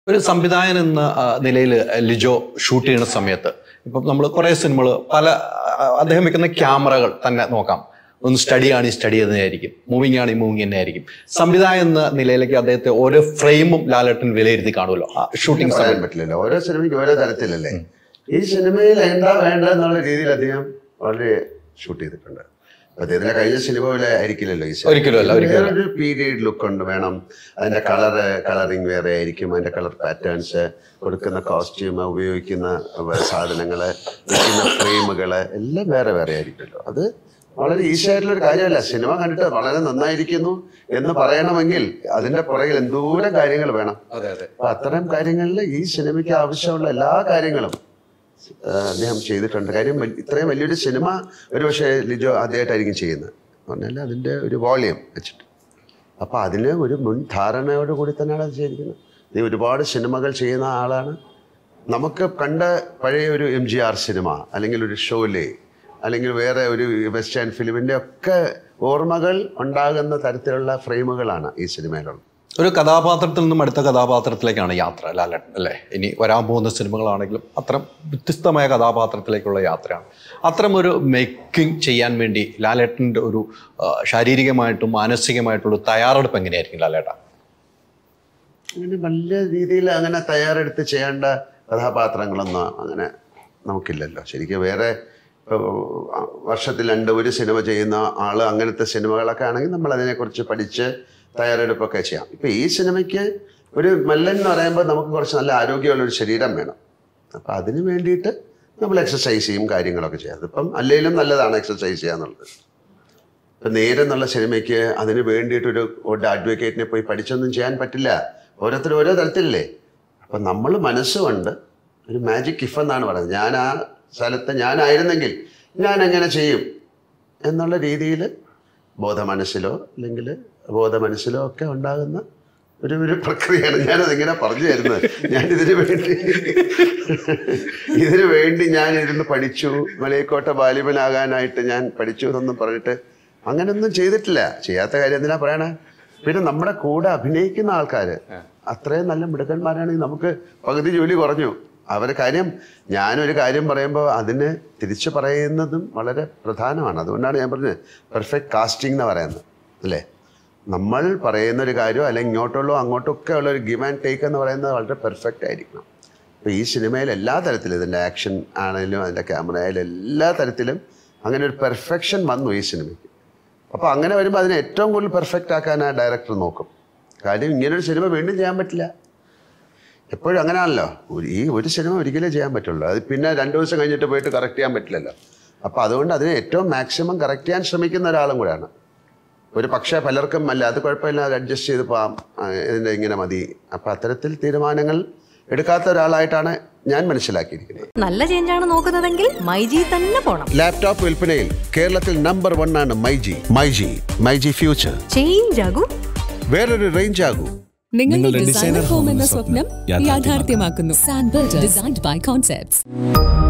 ഒരു സംവിധായകൻ എന്ന ആ, നിലയിൽ ലിജോ ഷൂട്ട് ചെയ്യുന്ന സമയത്ത് ഇപ്പം നമ്മൾ കുറേ സിനിമകൾ പല ആ, അദ്ദേഹം വെക്കുന്ന ക്യാമറകൾ തന്നെ നോക്കാം ഒന്ന് സ്റ്റഡി ആണ് ഈ സ്റ്റഡി തന്നെയായിരിക്കും മൂവിങ് ആണ് ഈ മൂവിങ് തന്നെ ആയിരിക്കും സംവിധായകൻ എന്ന നിലയിലേക്ക് അദ്ദേഹത്തെ ഓരോ ഫ്രെയിമും ലാലേട്ടൻ വിലയിരുത്തി കാണുമല്ലോ ഷൂട്ടിംഗ് പറയാൻ സമയത്ത് പറ്റില്ലല്ലോ ഓരോ സിനിമയ്ക്ക് ഓരോ തരത്തിലല്ലേ ഈ സിനിമയിൽ എന്താ വേണ്ട എന്നുള്ള രീതിയിൽ അദ്ദേഹം വളരെ ഷൂട്ട് ചെയ്തിട്ടുണ്ട് അദ്ദേഹത്തിന്റെ കഴിഞ്ഞ സിനിമ പോലെ ആയിരിക്കില്ലല്ലോ ഈ സിനിമ. ഒരിക്കലും അല്ല, ഒരിക്കലും വേറൊരു പീരീഡ് ലുക്ക് ഉണ്ട് വേണം അതിന്റെ കളറ് കളറിങ് വേറെ ആയിരിക്കും അതിന്റെ കളർ പാറ്റേൺസ് കൊടുക്കുന്ന കോസ്റ്റ്യൂം ഉപയോഗിക്കുന്ന സാധനങ്ങള് വെക്കുന്ന ഫ്രെയിമുകള് എല്ലാം വേറെ വേറെ ആയിരിക്കുമല്ലോ അത് വളരെ ഈസി ആയിട്ടുള്ള ഒരു കാര്യമല്ല സിനിമ കണ്ടിട്ട് വളരെ നന്നായിരിക്കുന്നു എന്ന് പറയണമെങ്കിൽ അതിന്റെ പുറകിൽ എന്തോരം കാര്യങ്ങൾ വേണം അതെ അതെ അപ്പൊ അത്തരം കാര്യങ്ങളിൽ ഈ സിനിമയ്ക്ക് ആവശ്യമുള്ള എല്ലാ കാര്യങ്ങളും ആ, അദ്ദേഹം ചെയ്തിട്ടുണ്ട് കാര്യം വൽ- ഇത്രയും വലിയൊരു സിനിമ ഒരു പക്ഷേ ലിജോ ആദ്യമായിട്ടായിരിക്കും ചെയ്യുന്നത് പറഞ്ഞാൽ അതിൻ്റെ ഒരു വോളിയം വെച്ചിട്ട് അപ്പോൾ അതിന് ഒരു മുൻ ധാരണയോട് കൂടി തന്നെയാണ് അത് ചെയ്തിരിക്കുന്നത് ഇത് ഒരുപാട് സിനിമകൾ ചെയ്യുന്ന ആളാണ് നമുക്ക് കണ്ട പഴയ ഒരു എം ജി ആർ സിനിമ അല്ലെങ്കിൽ ഒരു ഷോലെ അല്ലെങ്കിൽ വേറെ ഒരു വെസ്റ്റേൺ ഫിലിമിൻ്റെ ഒക്കെ ഓർമ്മകൾ ഉണ്ടാകുന്ന തരത്തിലുള്ള ഫ്രെയിമുകളാണ് ഈ സിനിമയിലുള്ളത് ഒരു കഥാപാത്രത്തിൽ നിന്നും അടുത്ത കഥാപാത്രത്തിലേക്കാണ് യാത്ര ലാലേട്ടൻ അല്ലേ ഇനി വരാൻ പോകുന്ന സിനിമകളാണെങ്കിലും അത്തരം വ്യത്യസ്തമായ കഥാപാത്രത്തിലേക്കുള്ള യാത്രയാണ് അത്തരം ഒരു മേക്കിംഗ് ചെയ്യാൻ വേണ്ടി ലാലേട്ടൻ്റെ ഒരു ആ, ശാരീരികമായിട്ടും മാനസികമായിട്ടുള്ള ഒരു തയ്യാറെടുപ്പ് എങ്ങനെയായിരിക്കും ലാലേട്ട അങ്ങനെ വലിയ രീതിയിൽ അങ്ങനെ തയ്യാറെടുത്ത് ചെയ്യേണ്ട കഥാപാത്രങ്ങളൊന്നും അങ്ങനെ നമുക്കില്ലല്ലോ ശരിക്കും വേറെ ഇപ്പോൾ വർഷത്തിൽ രണ്ട് ഒരു സിനിമ ചെയ്യുന്ന ആൾ അങ്ങനത്തെ സിനിമകളൊക്കെ ആണെങ്കിൽ നമ്മൾ അതിനെക്കുറിച്ച് പഠിച്ച് തയ്യാറെടുപ്പൊക്കെ ചെയ്യാം ഇപ്പം ഈ സിനിമയ്ക്ക് ഒരു മല്ലൻ എന്ന് പറയുമ്പോൾ നമുക്ക് കുറച്ച് നല്ല ആരോഗ്യമുള്ള ഒരു ശരീരം വേണം അപ്പം അതിന് വേണ്ടിയിട്ട് നമ്മൾ എക്സസൈസ് ചെയ്യും കാര്യങ്ങളൊക്കെ ചെയ്യാം അതിപ്പം അല്ലെങ്കിലും നല്ലതാണ് എക്സസൈസ് ചെയ്യുക എന്നുള്ളത് ഇപ്പം നേരെന്നുള്ള സിനിമയ്ക്ക് അതിന് വേണ്ടിയിട്ടൊരു ഒരു അഡ്വക്കേറ്റിനെ പോയി പഠിച്ചൊന്നും ചെയ്യാൻ പറ്റില്ല ഓരോരുത്തരും ഓരോ തരത്തിലല്ലേ അപ്പം നമ്മൾ മനസ്സുകൊണ്ട് ഒരു മാജിക് ഇഫ് എന്നാണ് പറയുന്നത് ഞാൻ ആ സ്ഥലത്ത് ഞാനായിരുന്നെങ്കിൽ ഞാൻ എങ്ങനെ ചെയ്യും എന്നുള്ള രീതിയിൽ ബോധമനസ്സിലോ അല്ലെങ്കിൽ ബോധമനസ്സിലോ ഒക്കെ ഉണ്ടാകുന്ന ഒരു ഒരു പ്രക്രിയയാണ് ഞാനത് ഇങ്ങനെ പറഞ്ഞു തരുന്നത് ഞാൻ ഇതിനു വേണ്ടി ഇതിനു വേണ്ടി ഞാൻ ഇരുന്ന് പഠിച്ചു മലയക്കോട്ട ബാലിബനാകാനായിട്ട് ഞാൻ പഠിച്ചു എന്നൊന്നും പറഞ്ഞിട്ട് അങ്ങനെയൊന്നും ചെയ്തിട്ടില്ല ചെയ്യാത്ത കാര്യം എന്തിനാ പറയണേ പിന്നെ നമ്മുടെ കൂടെ അഭിനയിക്കുന്ന ആൾക്കാർ അത്രയും നല്ല മിടുക്കന്മാരാണെങ്കിൽ നമുക്ക് പകുതി ജോലി കുറഞ്ഞു അവർ കാര്യം ഞാനൊരു കാര്യം പറയുമ്പോൾ അതിന് തിരിച്ചു പറയുന്നതും വളരെ പ്രധാനമാണ് അതുകൊണ്ടാണ് ഞാൻ പറഞ്ഞത് പെർഫെക്റ്റ് കാസ്റ്റിംഗ് എന്ന് പറയുന്നത് അല്ലേ നമ്മൾ പറയുന്ന ഒരു കാര്യം അല്ലെങ്കിൽ ഇങ്ങോട്ടുള്ളോ അങ്ങോട്ടൊക്കെ ഉള്ള ഒരു ഗിവ് ആൻഡ് ടേക്ക് എന്ന് പറയുന്നത് വളരെ പെർഫെക്റ്റ് ആയിരിക്കണം അപ്പോൾ ഈ സിനിമയിൽ എല്ലാ തരത്തിലും ഇതിൻ്റെ ആക്ഷൻ ആണെങ്കിലും അതിൻ്റെ ക്യാമറ ആയാലും എല്ലാ തരത്തിലും അങ്ങനെ ഒരു പെർഫെക്ഷൻ വന്നു ഈ സിനിമയ്ക്ക് അപ്പോൾ അങ്ങനെ വരുമ്പോൾ അതിനെ ഏറ്റവും കൂടുതൽ പെർഫെക്റ്റ് ആക്കാൻ ആ ഡയറക്ടർ നോക്കും കാര്യം ഇങ്ങനൊരു സിനിമ വീണ്ടും ചെയ്യാൻ പറ്റില്ല എപ്പോഴും അങ്ങനെയാണല്ലോ ഒരു- ഈ ഒരു സിനിമ ഒരിക്കലേ ചെയ്യാൻ പറ്റുള്ളൂ അത് പിന്നെ രണ്ട് ദിവസം കഴിഞ്ഞിട്ട് പോയിട്ട് കറക്റ്റ് ചെയ്യാൻ പറ്റില്ലല്ലോ അപ്പോൾ അതുകൊണ്ട് അതിനെ ഏറ്റവും മാക്സിമം കറക്റ്റ് ചെയ്യാൻ ശ്രമിക്കുന്ന ഒരാളും കൂടെയാണ് ഒരു പക്ഷേ പലർക്കും അല്ല അത് കുഴപ്പമില്ല അത് അഡ്ജസ്റ്റ് ചെയ്ത് പോകാം ആ, ഇതിൻ്റെ ഇങ്ങനെ മതി അപ്പോൾ അത്തരത്തിൽ തീരുമാനങ്ങൾ എടുക്കാത്ത ഒരാളായിട്ടാണ് ഞാൻ മനസ്സിലാക്കിയിരിക്കുന്നത് നല്ല ചേഞ്ചാണ് നോക്കുന്നതെങ്കിൽ മൈജി തന്നെ പോണം ലാപ്ടോപ്പ് വിൽപ്പനയിൽ കേരളത്തിൽ നമ്പർ വൺ ആണ് myG myG myG future change ആകൂ വേറൊരു റേഞ്ച് ആകൂ നിങ്ങളുടെ ഡിസൈനർ ഹോം എന്ന സ്വപ്നം യാഥാർത്ഥ്യമാക്കുന്നു സാൻബിൾഡ് ഡിസൈൻഡ് ബൈ കോൺസെപ്റ്റ്സ്